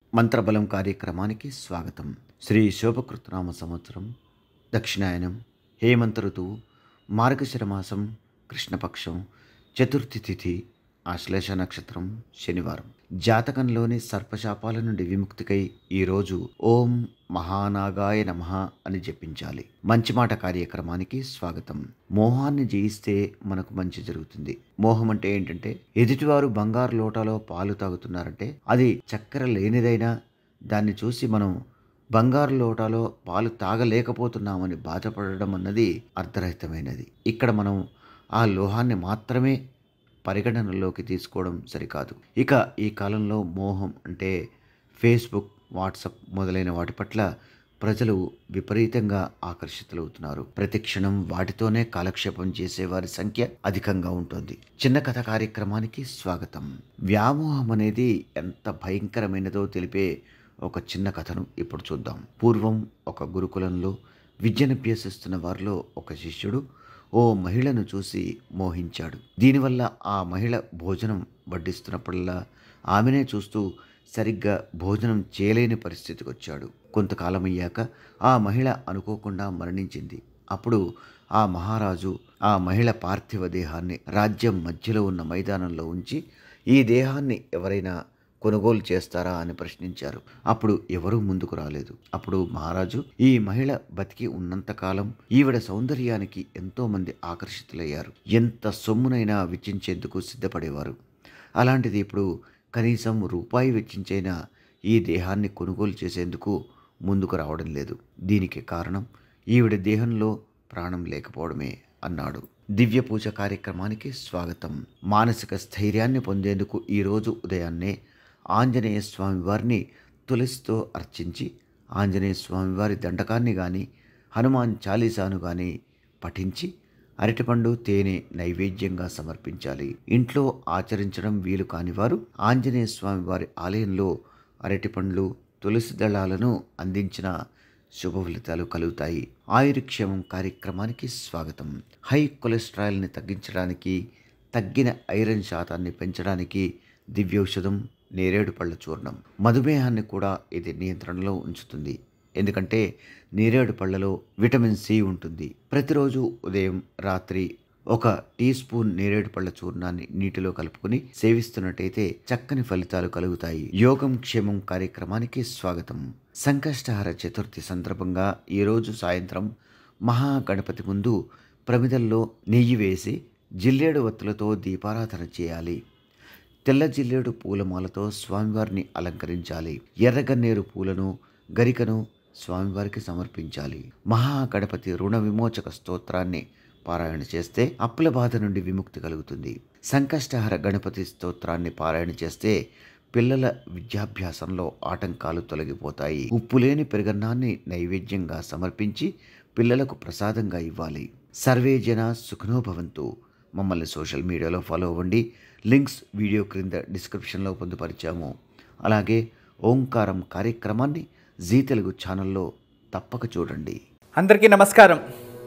మంత్రబలం కార్యక్రమానికి స్వాగతం శ్రీ శోభకృతనామ సంవత్సరం దక్షిణాయనం హేమంత ఋతువు మార్గశిర మాసం కృష్ణపక్షం చతుర్థి తిథి ఆశ్లేష నక్షత్రం శనివారం జాతకంలోని సర్పశాపాల నుండి విముక్తికై ఈరోజు ఓం మహానాగాయ నమః అని జపించాలి మంచి మాట కార్యక్రమానికి స్వాగతం మోహాన్ని జయిస్తే మనకు మంచి జరుగుతుంది మోహం అంటే ఏంటంటే ఎదుటివారు బంగారు లోటాలో పాలు తాగుతున్నారంటే అది చక్కెర లేనిదైనా దాన్ని చూసి మనం బంగారు లోటాలో పాలు తాగలేకపోతున్నామని బాధపడడం అన్నది అర్ధరహితమైనది ఇక్కడ మనం ఆ లోహాన్ని మాత్రమే పరిగణనలోకి తీసుకోవడం సరికాదు ఇక ఈ కాలంలో మోహం అంటే ఫేస్బుక్ వాట్సప్ మొదలైన వాటి పట్ల ప్రజలు విపరీతంగా ఆకర్షితులవుతున్నారు ప్రతి క్షణం వాటితోనే కాలక్షేపం చేసే వారి సంఖ్య అధికంగా ఉంటుంది చిన్న కథ కార్యక్రమానికి స్వాగతం వ్యామోహం అనేది ఎంత భయంకరమైనదో తెలిపే ఒక చిన్న కథను ఇప్పుడు చూద్దాం పూర్వం ఒక గురుకులంలో విద్యనభ్యసిస్తున్న వారిలో ఒక శిష్యుడు ఓ మహిళను చూసి మోహించాడు దీనివల్ల ఆ మహిళ భోజనం వడ్డిస్తున్నప్పుడల్లా ఆమెనే చూస్తూ సరిగ్గా భోజనం చేయలేని పరిస్థితికి వచ్చాడు కొంతకాలం అయ్యాక ఆ మహిళ అనుకోకుండా మరణించింది అప్పుడు ఆ మహారాజు ఆ మహిళ పార్థివ దేహాన్ని రాజ్యం మధ్యలో ఉన్న మైదానంలో ఉంచి ఈ దేహాన్ని ఎవరైనా కొనుగోలు చేస్తారా అని ప్రశ్నించారు అప్పుడు ఎవరూ ముందుకు రాలేదు అప్పుడు మహారాజు ఈ మహిళ బతికి ఉన్నంతకాలం ఈవిడ సౌందర్యానికి ఎంతో మంది ఆకర్షితులయ్యారు ఎంత సొమ్మునైనా వెచ్చించేందుకు సిద్ధపడేవారు అలాంటిది ఇప్పుడు కనీసం రూపాయి వెచ్చించైనా ఈ దేహాన్ని కొనుగోలు చేసేందుకు ముందుకు రావడం లేదు దీనికి కారణం ఈవిడ దేహంలో ప్రాణం లేకపోవడమే అన్నాడు దివ్య పూజ కార్యక్రమానికి స్వాగతం మానసిక స్థైర్యాన్ని పొందేందుకు ఈరోజు ఉదయాన్నే ఆంజనేయ స్వామి వారిని తులసితో అర్చించి ఆంజనేయ స్వామి వారి దండకాన్ని కానీ హనుమాన్ చాలీసాను కానీ పఠించి అరటిపండు తేనె నైవేద్యంగా సమర్పించాలి ఇంట్లో ఆచరించడం వీలు కాని వారు ఆంజనేయ స్వామి వారి ఆలయంలో అరటిపండ్లు తులసి దళాలను అందించిన శుభ ఫలితాలు కలుగుతాయి ఆయుర్క్షేమం కార్యక్రమానికి స్వాగతం హై కొలెస్ట్రాల్ని తగ్గించడానికి తగ్గిన ఐరన్ శాతాన్ని పెంచడానికి దివ్యౌషధం నేరేడు పళ్ళ చూర్ణం మధుమేహాన్ని కూడా ఇది నియంత్రణలో ఉంచుతుంది ఎందుకంటే నేరేడు పళ్ళలో విటమిన్ సి ఉంటుంది ప్రతిరోజు ఉదయం రాత్రి ఒక టీ స్పూన్ నేరేడు పళ్ళ చూర్ణాన్ని నీటిలో కలుపుకుని సేవిస్తున్నట్టయితే చక్కని ఫలితాలు కలుగుతాయి యోగం క్షేమం కార్యక్రమానికి స్వాగతం సంకష్టహర చతుర్థి సందర్భంగా ఈరోజు సాయంత్రం మహాగణపతి ముందు ప్రమిదల్లో నెయ్యి వేసి జిల్లేడు వత్తులతో దీపారాధన చేయాలి తెల్ల జిల్లేడు పూలమాలతో స్వామివారిని అలంకరించాలి ఎర్రగన్నేరు పూలను గరికను స్వామివారికి సమర్పించాలి మహాగణపతి రుణ విమోచక స్తోత్రాన్ని పారాయణ చేస్తే అప్పుల బాధ నుండి విముక్తి కలుగుతుంది సంకష్టహర గణపతి స్తోత్రాన్ని పారాయణ చేస్తే పిల్లల విద్యాభ్యాసంలో ఆటంకాలు తొలగిపోతాయి ఉప్పులేని పెరుగన్నాన్ని నైవేద్యంగా సమర్పించి పిల్లలకు ప్రసాదంగా ఇవ్వాలి సర్వే జన సుఖనోభవంతు మమ్మల్ని సోషల్ మీడియాలో ఫాలో అవ్వండి లింక్స్ వీడియో క్రింద డిస్క్రిప్షన్లో పొందుపరిచాము అలాగే ఓంకారం కార్యక్రమాన్ని జీ తెలుగు ఛానల్లో తప్పక చూడండి అందరికీ నమస్కారం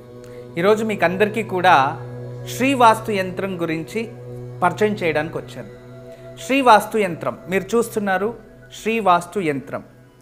ఈరోజు మీకు అందరికీ కూడా శ్రీవాస్తు యంత్రం గురించి పరిచయం చేయడానికి వచ్చాను శ్రీవాస్తు యంత్రం మీరు చూస్తున్నారు శ్రీవాస్తు యంత్రం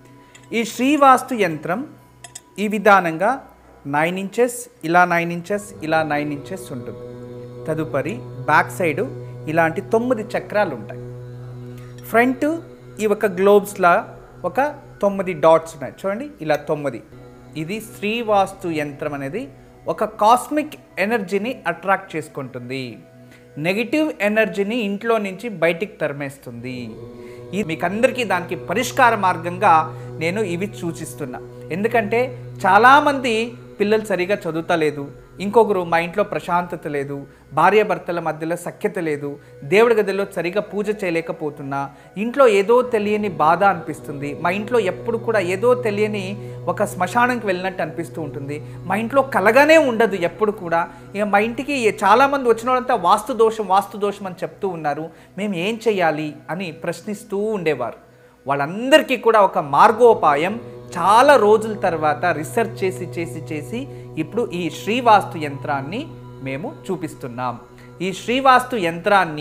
ఈ శ్రీవాస్తు యంత్రం ఈ విధానంగా నైన్ ఇంచెస్ ఇలా నైన్ ఇంచెస్ ఇలా నైన్ ఇంచెస్ ఉంటుంది తదుపరి బ్యాక్ సైడు ఇలాంటి తొమ్మిది చక్రాలు ఉంటాయి ఫ్రంట్ ఈ ఒక గ్లోబ్స్లా ఒక తొమ్మిది డాట్స్ ఉన్నాయి చూడండి ఇలా తొమ్మిది ఇది శ్రీవాస్తు యంత్రం అనేది ఒక కాస్మిక్ ఎనర్జీని అట్రాక్ట్ చేసుకుంటుంది నెగిటివ్ ఎనర్జీని ఇంట్లో నుంచి బయటికి తరిమేస్తుంది ఇది మీకు అందరికీ దానికి పరిష్కార మార్గంగా నేను ఇవి సూచిస్తున్నా ఎందుకంటే చాలామంది పిల్లలు సరిగా చదువుతలేదు ఇంకొకరు మా ఇంట్లో ప్రశాంతత లేదు భార్యాభర్తల మధ్యలో సఖ్యత లేదు దేవుడి గదిలో సరిగా పూజ చేయలేకపోతున్నా ఇంట్లో ఏదో తెలియని బాధ అనిపిస్తుంది మా ఇంట్లో ఎప్పుడు కూడా ఏదో తెలియని ఒక శ్మశానంకి వెళ్ళినట్టు అనిపిస్తూ ఉంటుంది మా ఇంట్లో కలగానే ఉండదు ఎప్పుడు కూడా ఇక మా ఇంటికి చాలామంది వచ్చిన వాళ్ళంతా వాస్తు దోషం వాస్తు దోషం అని చెప్తూ ఉన్నారు మేము ఏం చేయాలి అని ప్రశ్నిస్తూ ఉండేవారు వాళ్ళందరికీ కూడా ఒక మార్గోపాయం చాలా రోజుల తర్వాత రీసెర్చ్ చేసి చేసి చేసి ఇప్పుడు ఈ శ్రీవాస్తు యంత్రాన్ని మేము చూపిస్తున్నాం ఈ శ్రీవాస్తు యంత్రాన్ని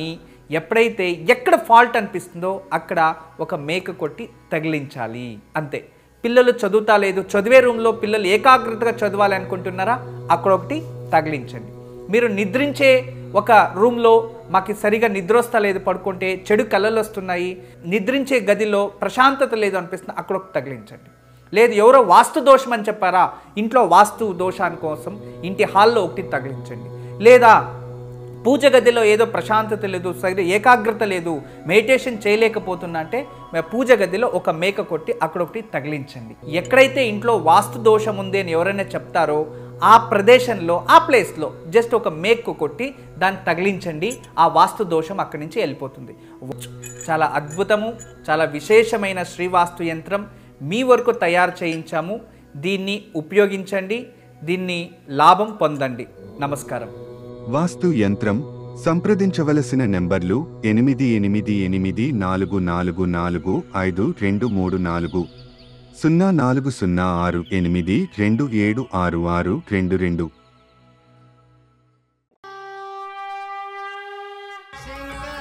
ఎప్పుడైతే ఎక్కడ ఫాల్ట్ అనిపిస్తుందో అక్కడ ఒక మేక కొట్టి తగిలించాలి అంతే పిల్లలు చదువుతా లేదు చదివే రూమ్లో పిల్లలు ఏకాగ్రతగా చదవాలి అనుకుంటున్నారా అక్కడ ఒకటి తగిలించండి మీరు నిద్రించే ఒక రూమ్లో మాకు సరిగా నిద్ర వస్తా లేదు పడుకుంటే చెడు కళలు వస్తున్నాయి నిద్రించే గదిలో ప్రశాంతత లేదు అనిపిస్తుంది అక్కడ ఒకటి తగిలించండి లేదు ఎవరో వాస్తు దోషం అని చెప్పారా ఇంట్లో వాస్తు దోషాని కోసం ఇంటి హాల్లో ఒకటి తగిలించండి లేదా పూజ గదిలో ఏదో ప్రశాంతత లేదు సరి ఏకాగ్రత లేదు మెడిటేషన్ చేయలేకపోతున్నా అంటే మే- పూజ గదిలో ఒక మేక కొట్టి అక్కడ ఒకటి తగిలించండి ఎక్కడైతే ఇంట్లో వాస్తు దోషం ఉంది అని ఎవరైనా చెప్తారో ఆ ప్రదేశంలో ఆ ప్లేస్లో జస్ట్ ఒక మేకు కొట్టి దాన్ని తగిలించండి ఆ వాస్తు దోషం అక్కడి నుంచి వెళ్ళిపోతుంది చాలా అద్భుతము చాలా విశేషమైన శ్రీవాస్తు యంత్రం మీ వరకు తయారు చేయించాము దీన్ని ఉపయోగించండి దీన్ని లాభం పొందండి నమస్కారం వాస్తు యంత్రం సంప్రదించవలసిన నెంబర్లు ఎనిమిది ఎనిమిది ఎనిమిది నాలుగు నాలుగు నాలుగు ఐదు రెండు మూడు నాలుగు సున్నా నాలుగు సున్నా ఆరు ఎనిమిది రెండు ఏడు ఆరు ఆరు రెండు రెండు శంకర